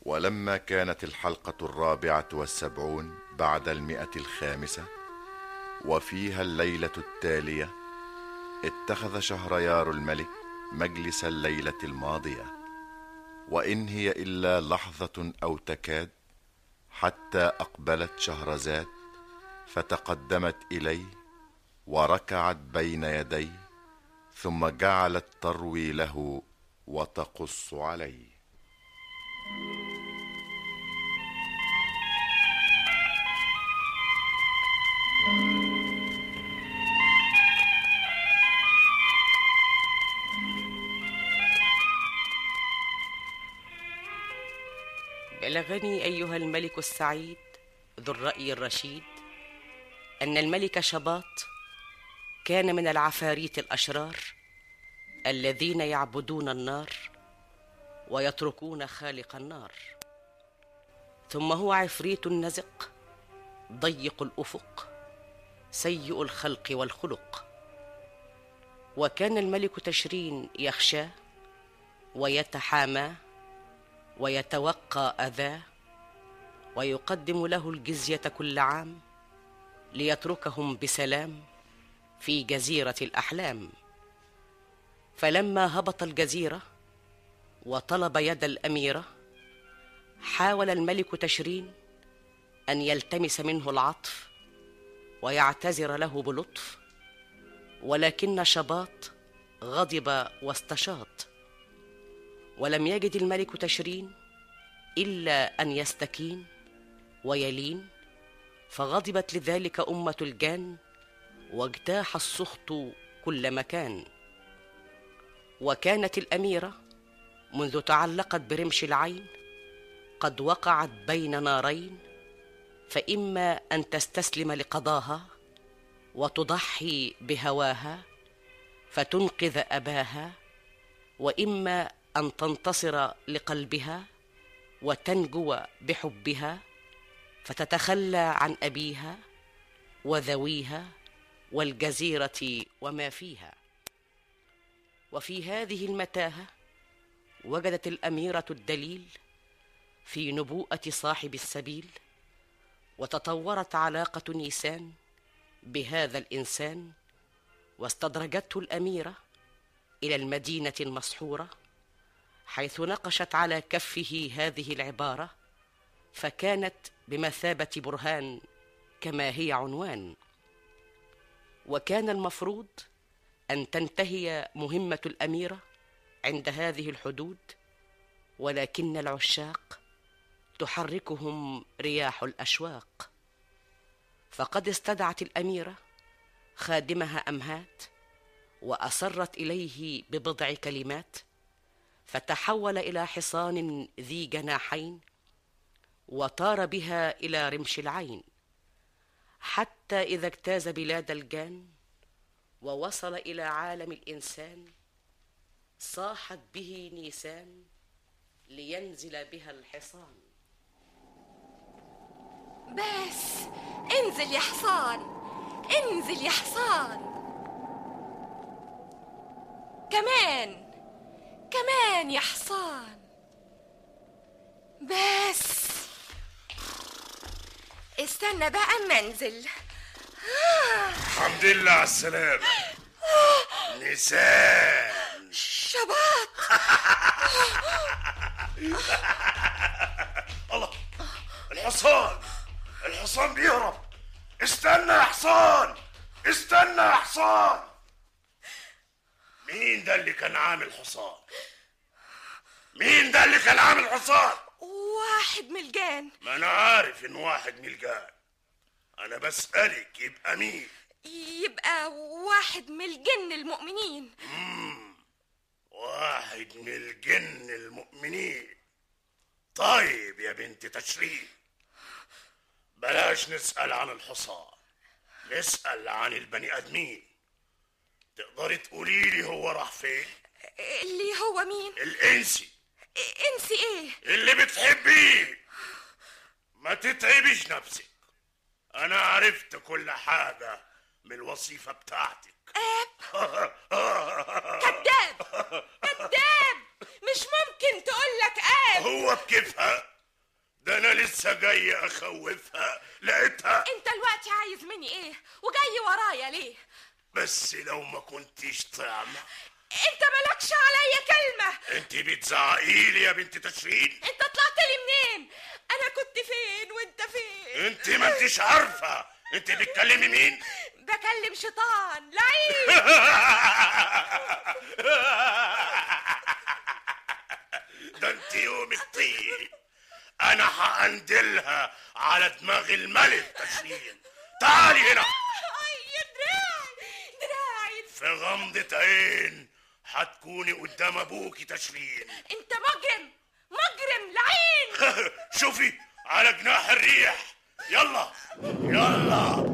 ولما كانت الحلقة الرابعة والسبعون بعد المئة الخامسة وفيها الليلة التالية اتخذ شهريار الملك مجلس الليلة الماضية وإن هي إلا لحظة أو تكاد حتى أقبلت شهرزاد فتقدمت إليه وركعت بين يديه ثم جعلت تروي له وتقص عليه بلغني ايها الملك السعيد ذو الراي الرشيد ان الملك شباط كان من العفاريت الاشرار الذين يعبدون النار ويتركون خالق النار ثم هو عفريت نزق ضيق الافق سيء الخلق والخلق وكان الملك تشرين يخشاه ويتحاماه ويتوقى اذاه ويقدم له الجزيه كل عام ليتركهم بسلام في جزيره الاحلام فلما هبط الجزيره وطلب يد الاميره حاول الملك تشرين ان يلتمس منه العطف ويعتذر له بلطف ولكن شباط غضب واستشاط ولم يجد الملك تشرين الا ان يستكين ويلين فغضبت لذلك امه الجان واجتاح السخط كل مكان وكانت الاميره منذ تعلقت برمش العين قد وقعت بين نارين فاما ان تستسلم لقضاها وتضحي بهواها فتنقذ اباها واما ان تنتصر لقلبها وتنجو بحبها فتتخلى عن ابيها وذويها والجزيره وما فيها وفي هذه المتاهه وجدت الاميره الدليل في نبوءه صاحب السبيل وتطورت علاقه نيسان بهذا الانسان واستدرجته الاميره الى المدينه المسحوره حيث نقشت على كفه هذه العباره فكانت بمثابه برهان كما هي عنوان وكان المفروض ان تنتهي مهمه الاميره عند هذه الحدود ولكن العشاق تحركهم رياح الاشواق فقد استدعت الاميره خادمها امهات واصرت اليه ببضع كلمات فتحول الى حصان ذي جناحين وطار بها الى رمش العين حتى اذا اجتاز بلاد الجان ووصل الى عالم الانسان صاحت به نيسان لينزل بها الحصان بس انزل يا حصان انزل يا حصان كمان كمان يا حصان بس استنى بقى اما انزل الحمد لله على السلامة نسان شباط الله الحصان الحصان بيهرب استنى يا حصان استنى يا حصان مين ده اللي كان عامل حصان مين ده اللي كان عامل حصان واحد من الجان ما انا عارف ان واحد ملجان انا بسألك يبقى مين يبقى واحد من الجن المؤمنين واحد من الجن المؤمنين طيب يا بنت تشرين بلاش نسأل عن الحصان نسأل عن البني آدمين تقدري تقولي لي هو راح فين اللي هو مين الإنسي انسي ايه اللي بتحبيه ما تتعبيش نفسك أنا عرفت كل حاجة من الوظيفة بتاعتك اب كذاب كذاب مش ممكن تقول لك اب هو بكيفها ده انا لسه جاي اخوفها لقيتها انت الوقت عايز مني ايه وجاي ورايا ليه بس لو ما كنتيش طعمة انت مالكش عليا كلمة انت بتزعقي لي يا بنت تشرين انت طلعت لي منين انا كنت فين وانت فين انت ما انتش عارفة انت بتكلمي مين بكلم شيطان لعين ده انت يوم الطين انا هأندلها على دماغ الملك تشرين تعالي هنا اي دراعي دراعي في غمضة عين هتكوني قدام ابوكي تشرين انت مجرم مجرم لعين شوفي على جناح الريح يلا يلا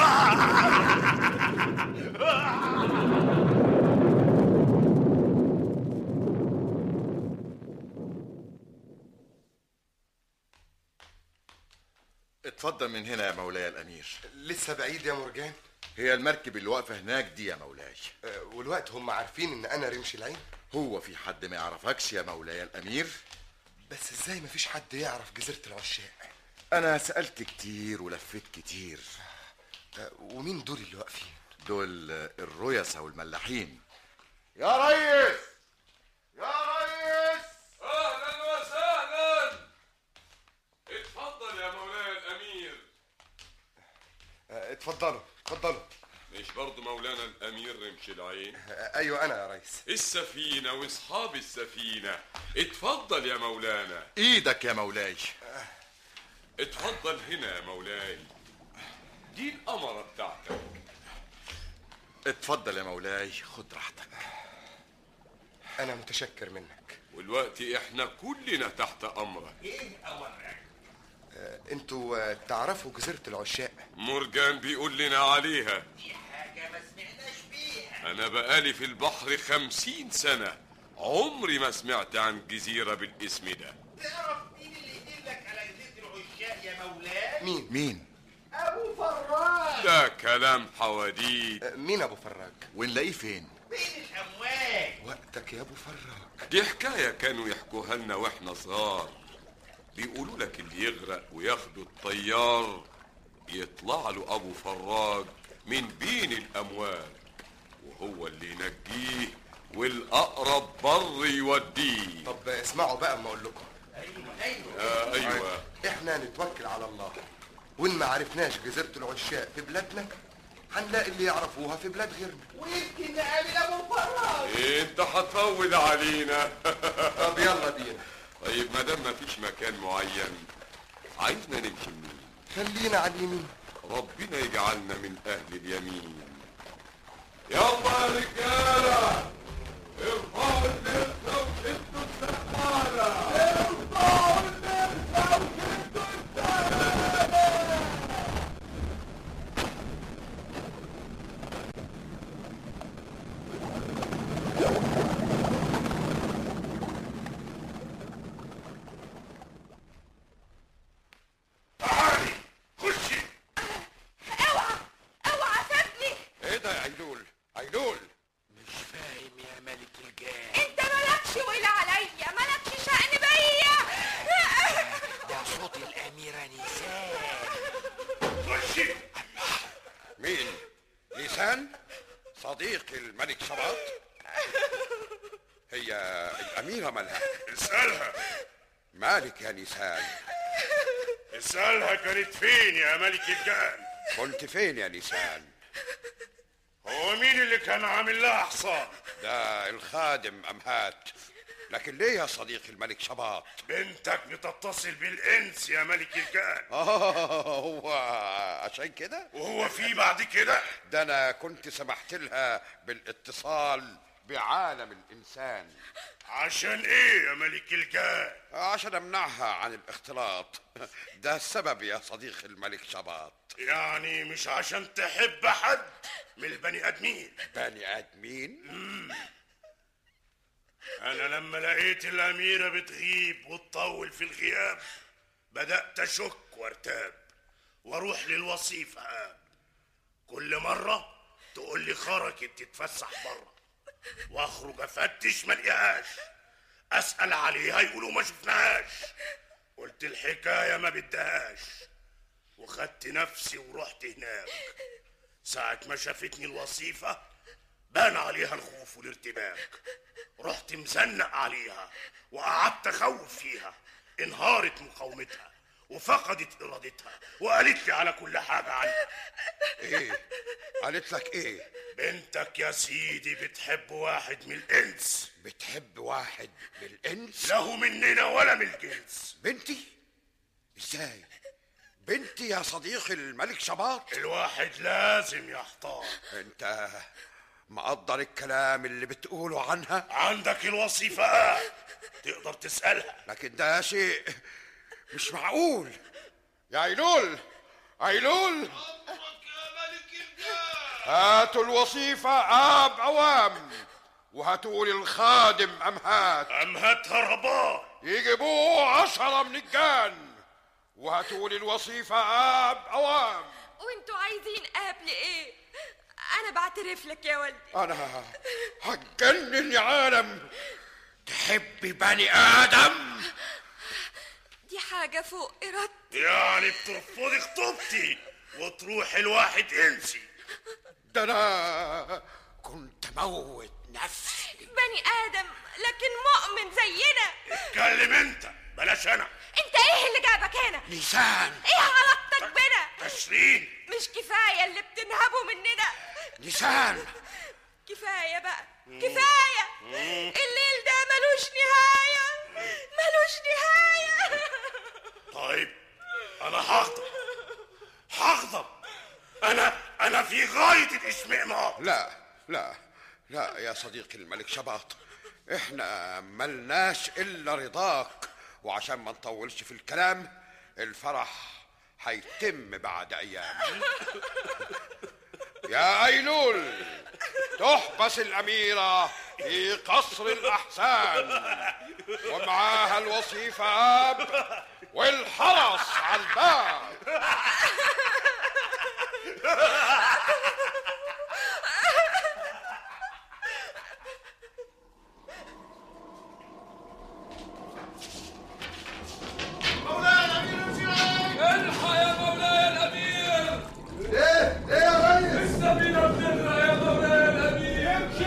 اتفضل من هنا يا مولاي الامير لسه بعيد يا مرجان هي المركب اللي واقفه هناك دي يا مولاي آه، والوقت هم عارفين ان انا رمش العين هو في حد ما يعرفكش يا مولاي الامير بس ازاي مفيش حد يعرف جزيرة العشاق انا سالت كتير ولفيت كتير آه، ومين دول اللي واقفين دول الريسة والملاحين يا ريس يا ريس اهلا وسهلا اتفضل يا مولاي الامير آه، اتفضلوا اتفضلوا مش برضه مولانا الامير رمش العين آه، ايوه انا يا ريس السفينه واصحاب السفينه اتفضل يا مولانا ايدك يا مولاي اتفضل هنا يا مولاي دي القمره بتاعتك اتفضل يا مولاي خد راحتك انا متشكر منك والوقت احنا كلنا تحت امرك آه، انتوا آه، تعرفوا جزيرة العشاق مرجان بيقول لنا عليها انا بقالي في البحر خمسين سنه عمري ما سمعت عن جزيره بالاسم ده تعرف مين اللي يدلك على جزيرة العشاق يا مولاي؟ مين مين أبو فراج ده كلام حواديت آه، مين ابو فراج ونلاقيه فين بين الأمواج وقتك يا ابو فراج دي حكاية كانوا يحكوها لنا واحنا صغار بيقولوا لك اللي يغرق وياخدوا الطيار يطلع له أبو فراج من بين الأمواج وهو اللي ينجيه والأقرب بر يوديه طب آه، اسمعوا بقى اما اقول لكم آه أيوة احنا نتوكل على الله وان ما عرفناش جزيرة العشاق في بلادنا هنلاقي اللي يعرفوها في بلاد غيرنا ويمكن نقابل أبو فراج انت هتفوض علينا طب يلا بينا طيب ما دام مفيش مكان معين عايزنا نمشي منين خلينا على اليمين ربنا يجعلنا من أهل اليمين يلا يا رجالة ارفعوا اللبسة وشدوا السحالة ارفعوا اللبسة وشدوا السحالة تعالي خشي اوعى اوعى سيبني ايه ده يا عيلول عيلول مش فاهم يا ملك الجان انت مالكش ولا عليا مالكش شأن بيا ده صوت الأميرة نيسان خشي مين؟ نيسان؟ صديق الملك شباط؟ هي الأميرة مالها؟ اسألها مالك يا نيسان؟ اسألها كانت فين يا ملك الجان كنت فين يا نيسان؟ هو مين اللي كان عامل لها حصان ده الخادم أمهات لكن ليه يا صديق الملك شباط؟ بنتك بتتصل بالانس يا ملك الجان آه هو عشان كده؟ وهو في بعد كده ده أنا كنت سمحت لها بالاتصال بعالم الإنسان عشان ايه يا ملك الجان عشان أمنعها عن الاختلاط ده السبب يا صديق الملك شباط يعني مش عشان تحب حد من البني ادمين بني آدمين؟ انا لما لقيت الاميرة بتغيب وتطول في الغياب بدأت اشك وارتاب واروح للوصيف اب كل مرة تقول لي خرجت تتفسح بره واخرج افتش ما الاقيهاش اسأل عليها يقولوا ما شفناهاش قلت قلت الحكاية ما بدهاش وخدت نفسي ورحت هناك ساعة ما شافتني الوصيفة بان عليها الخوف والارتباك رحت مزنق عليها وقعدت اخوف فيها انهارت مقاومتها وفقدت ارادتها وقالت لي على كل حاجة عنها ايه قالت لك ايه بنتك يا سيدي بتحب واحد من الانس بتحب واحد بالانس له مننا ولا من الجنس بنتي ازاي بنتي يا صديقي الملك شباط الواحد لازم يحتار انت مقدر الكلام اللي بتقوله عنها عندك الوصيفة آه. تقدر تسألها لكن ده شيء مش معقول يا عيلول عيلول هاتوا الوصيفة آب عوام وهاتوا لي الخادم أمهات أمهاتها ربان يجيبوه عشرة من الجان وهاتوا لي الوصيفة آب عوام وانتوا عايزين قبل ايه انا بعترف لك يا ولدي أنا هتجنن يا عالم تحبي بني آدم دي حاجة فوق ارادتي يعني بترفضي خطوبتي وتروحي الواحد انسي ده أنا كنت موت نفسي بني ادم لكن مؤمن زينا اتكلم انت بلاش انا انت ايه اللي جابك هنا نيسان ايه علاقتك بنا تشرين مش كفاية اللي بتنهبوا مننا نيسان كفاية بقى كفاية الليل ده ملوش نهاية ملوش نهاية طيب انا هغضب هغضب انا انا في غاية الاشمئزاز لا لا لا يا صديقي الملك شباط احنا ملناش الا رضاك وعشان ما نطولش في الكلام الفرح هيتم بعد ايام يا ايلول تحبس الاميره في قصر الاحسان ومعاها الوصيفه اب والحرس على الباب الحق يا مولاي الامير ايه ايه يا ريس السفينه بتغرق يا مولاي الامير امشي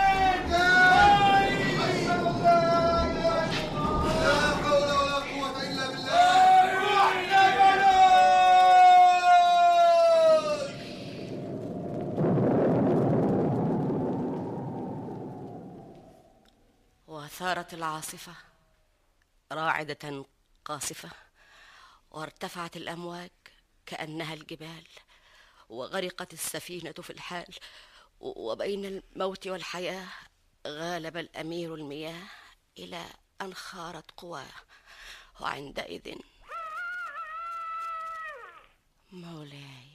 لا حول ولا قوة إلا بالله وثارت العاصفة راعدة قاصفة وارتفعت الأمواج كأنها الجبال وغرقت السفينة في الحال وبين الموت والحياة غالب الأمير المياه إلى أن خارت قواه وعندئذ مولاي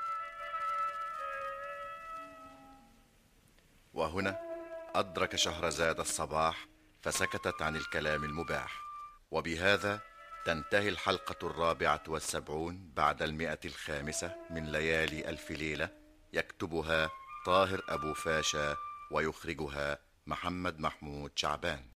وهنا أدرك شهرزاد الصباح فسكتت عن الكلام المباح وبهذا تنتهي الحلقة الرابعة والسبعون بعد المئة الخامسة من ليالي ألف ليلة يكتبها طاهر أبو فاشا ويخرجها محمد محمود شعبان